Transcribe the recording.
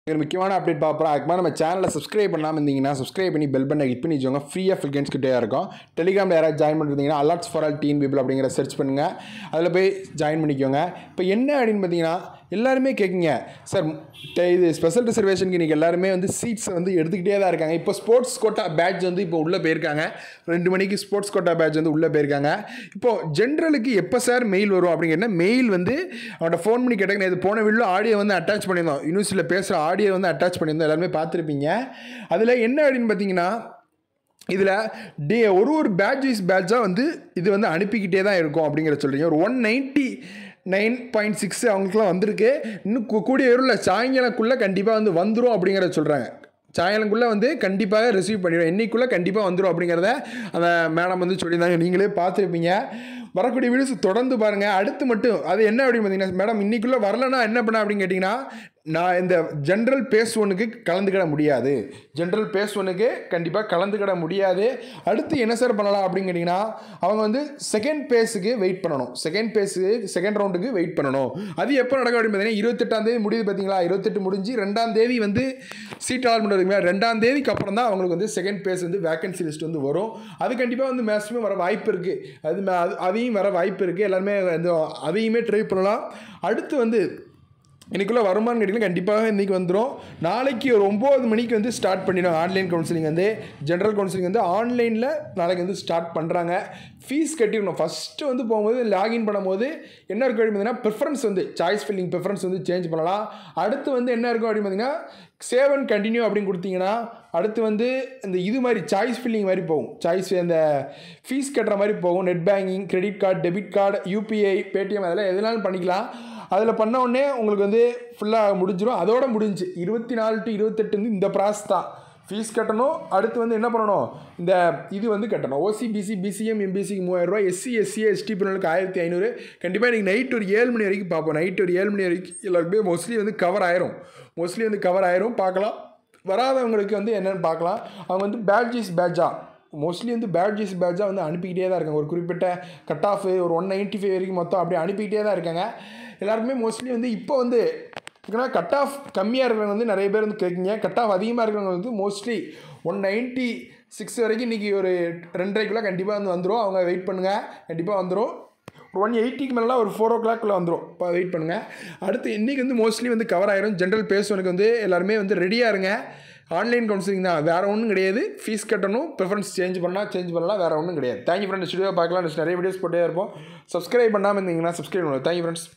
ஒரு முக்கியமான அப்டேட் பார்ப்போம் அதுக்கு மேலே நம்ம சேனலை சப்ஸ்கிரைப் பண்ணாமல் இருந்தீங்கன்னா சப்ஸ்கிரைப் பண்ணி பெல் பண்ண கிளிக் பண்ணி வச்சுக்கோங்க ஃப்ரீயாக ஃபில்கன்ஸ் கிட்டே இருக்கும் டெலிகிராமில் யாராவது ஜாயின் பண்ணிருந்தீங்கன்னா alerts for all teen people அப்படிங்கிற சர்ச் பண்ணுங்கள் அதில் போய் ஜாயின் பண்ணிக்கோங்க இப்போ என்ன அப்படின்னு பார்த்தீங்கன்னா எல்லாருமே கேட்குங்க சார் ட- இது ஸ்பெஷல் ரிசர்வேஷனுக்கு இன்றைக்கி எல்லாருமே வந்து சீட்ஸை வந்து எடுத்துக்கிட்டே தான் இருக்காங்க இப்போ ஸ்போர்ட்ஸ் கோட்டா பேட்ச் வந்து இப்போ உள்ளே போயிருக்காங்க ரெண்டு மணிக்கு ஸ்போர்ட்ஸ் கோட்டா பேட்ச் வந்து உள்ளே போயிருக்காங்க இப்போது ஜென்ரலுக்கு எப்போ சார் மெயில் வரும் அப்படிங்கிற மெயில் வந்து அவன்கிட்ட ஃபோன் பண்ணி கேட்டாங்க இது போன வீடியோ ஆடியோ வந்து அட்டாச் பண்ணியிருந்தோம் யூனிவர்சிட்டியில் பேசுகிற ஆடியோ வந்து அட்டாச் பண்ணியிருந்தோம் எல்லாருமே பார்த்துருப்பீங்க அதில் என்ன அப்படின்னு பார்த்தீங்கன்னா இதில் டே ஒரு ஒரு பேட்ச் வைஸ் பேட்சாக வந்து இது வந்து அனுப்பிக்கிட்டே தான் இருக்கும் அப்படிங்கிற சொல்கிறீங்க ஒரு one ninety nine point six அவங்களுக்குலாம் வந்திருக்கு இன்னும் கூ- கூடிய விரைவில் சாயங்காலக்குள்ளே கண்டிப்பாக வந்து வந்துடும் அப்படிங்கிறத சொல்கிறாங்க சாயங்காலக்குள்ளே வந்து கண்டிப்பாக ரிசீவ் பண்ணிடுவோம் இன்னைக்குள்ளே கண்டிப்பாக வந்துடும் அப்படிங்கிறத அந்த மேடம் வந்து சொல்லியிருந்தாங்க நீங்களே பார்த்துருப்பீங்க வரக்கூடிய வீடியோஸ் தொடர்ந்து பாருங்கள் அடுத்து மட்டும் அது என்ன அப்படின்னு பார்த்தீங்கன்னா மேடம் இன்னைக்குள்ளே வரலன்னா என்ன பண்ண அப்படின்னு கேட்டிங்கன்னா நான் இந்த ஜென்ரல் பேஸ் ஒன்றுக்கு கலந்துக்கிட முடியாது ஜென்ரல் பேஸ் ஒன்றுக்கு கண்டிப்பாக கலந்துக்கிட முடியாது அடுத்து என்ன சார் பண்ணலாம் அப்படின்னு கேட்டிங்கன்னா அவங்க வந்து செகண்ட் பேஸுக்கு வெயிட் பண்ணணும் செகண்ட் பேஸுக்கு செகண்ட் ரவுண்டுக்கு வெயிட் பண்ணணும் அது எப்போ நடக்கும் அப்படின்னு பார்த்தீங்கன்னா இருபத்தெட்டாம் தேதி முடியுது பார்த்தீங்களா இருபத்தெட்டு முடிஞ்சு ரெண்டாம் தேதி வந்து சீட் அலாட்மெண்ட் இருக்குங்களா ரெண்டாம் தேதிக்கு அப்புறம் தான் அவங்களுக்கு வந்து செகண்ட் பேஸ் வந்து வேகன்சி லிஸ்ட் வந்து வரும் அது கண்டிப்பாக வந்து மேக்ஸிமம் வர வாய்ப்பு இருக்குது அது மே- அது அதையும் வர வாய்ப்பு இருக்குது எல்லாருமே வந்து அதையுமே ட்ரை பண்ணலாம் அடுத்து வந்து இன்னைக்குள்ளே வருமானு கேட்டிங்கன்னா கண்டிப்பாக இன்றைக்கி வந்துடும் நாளைக்கு ஒரு ஒம்பது மணிக்கு வந்து ஸ்டார்ட் பண்ணிடும் ஆன்லைன் கவுன்சிலிங் வந்து ஜென்ரல் கவுன்சிலிங் வந்து ஆன்லைனில் நாளைக்கு வந்து ஸ்டார்ட் பண்ணுறாங்க ஃபீஸ் கட்டிடணும் ஃபஸ்ட்டு வந்து போகும்போது லாகின் பண்ணும்போது என்ன இருக்கும் அப்படின்னு பார்த்தீங்கன்னா ப்ரிஃபரன்ஸ் வந்து சாய்ஸ் ஃபில்லிங் ப்ரிஃபரன்ஸ் வந்து சேஞ்ச் பண்ணலாம் அடுத்து வந்து என்ன இருக்கும் அப்படின்னு பார்த்தீங்கன்னா சேவ் அண்ட் கண்டினியூ அப்படின்னு கொடுத்தீங்கன்னா அடுத்து வந்து இந்த இது மாதிரி சாய்ஸ் ஃபில்லிங் மாதிரி போகும் சாய்ஸ் அந்த ஃபீஸ் கட்டுற மாதிரி போகும் net banking credit card debit card UPI Paytm அதெல்லாம் எதுனாலும் பண்ணிக்கலாம் அதில் பண்ண உடனே உங்களுக்கு வந்து ஃபுல்லாக முடிஞ்சிடும் அதோட முடிஞ்சு இருபத்தி நாலு டு இருபத்தெட்டு வந்து இந்த ப்ராசஸ் தான் ஃபீஸ் கட்டணும் அடுத்து வந்து என்ன பண்ணணும் இந்த இது வந்து கட்டணும் ஓசி பிசி பிசிஎம் எம்பிசிக்கு மூவாயிரம் ரூபாய் எஸ்சி எஸ்சி எஸ்டி பிரிவுகளுக்கு ஆயிரத்தி ஐநூறு கண்டிப்பாக இன்றைக்கி நைட் ஒரு ஏழு மணி வரைக்கும் பார்ப்போம் நைட் ஒரு ஏழு மணி வரைக்கும் எல்லாருக்குமே மோஸ்ட்லி வந்து கவர் ஆயிரும் மோஸ்ட்லி வந்து கவர் ஆயிரும் பார்க்கலாம் வராதவங்களுக்கு வந்து என்னென்னு பார்க்கலாம் அவங்க வந்து பேட்ஜிஸ் பேட்ஜா மோஸ்ட்லி வந்து பேட்ஜிஸ் பேட்ஜாக வந்து அனுப்பிக்கிட்டே தான் இருக்காங்க ஒரு குறிப்பிட்ட கட் ஆஃப் ஒரு ஒன் நைன்ட்டி ஃபைவ் வரைக்கும் மொத்தம் அப்படியே அனுப்பிக்கிட்டே தான் இருக்காங்க எல்லாருக்குமே மோஸ்ட்லி வந்து இப்போ வந்து ஏன்னா கட் ஆஃப் கம்மியாக இருக்கிறவங்க வந்து நிறைய பேர் வந்து கேட்குங்க கட் ஆஃப் அதிகமாக இருக்கிறவங்க வந்து மோஸ்ட்லி ஒன் நைன்ட்டி சிக்ஸ் வரைக்கும் இன்றைக்கி ஒரு ரெண்டரைக்குள்ளே கண்டிப்பாக வந்து வந்துடும் அவங்க வெயிட் பண்ணுங்கள் கண்டிப்பாக வந்துடும் ஒரு ஒன் எயிட்டிக்கு மேலாம் ஒரு ஃபோர் ஓ கிளாக்குள்ளே வந்துடும் இப்போ வெயிட் பண்ணுங்கள் அடுத்து இன்றைக்கி வந்து மோஸ்ட்லி வந்து கவர் ஆயிரும் ஜென்ரல் பேசுவனுக்கு வந்து எல்லாருமே வந்து ரெடியாக இருங்க ஆன்லைன் கவுன்சிலிங் தான் வேறு ஒன்றும் கிடையாது ஃபீஸ் கட்டணும் ப்ரிஃபரன்ஸ் சேஞ்ச் பண்ணால் சேஞ்ச் பண்ணலாம் வேறு ஒன்றும் கிடையாது தேங்க்யூ ஃப்ரெண்ட்ஸ் வீடியோ பார்க்கலாம் next நிறைய வீடியோஸ் போட்டே இருப்போம் சப்ஸ்கிரைப் பண்ணாமல் இருந்தீங்கன்னா சப்ஸ்கிரைப் பண்ணுவோம் தேங்க்யூ ஃப்ரெண்ட்ஸ்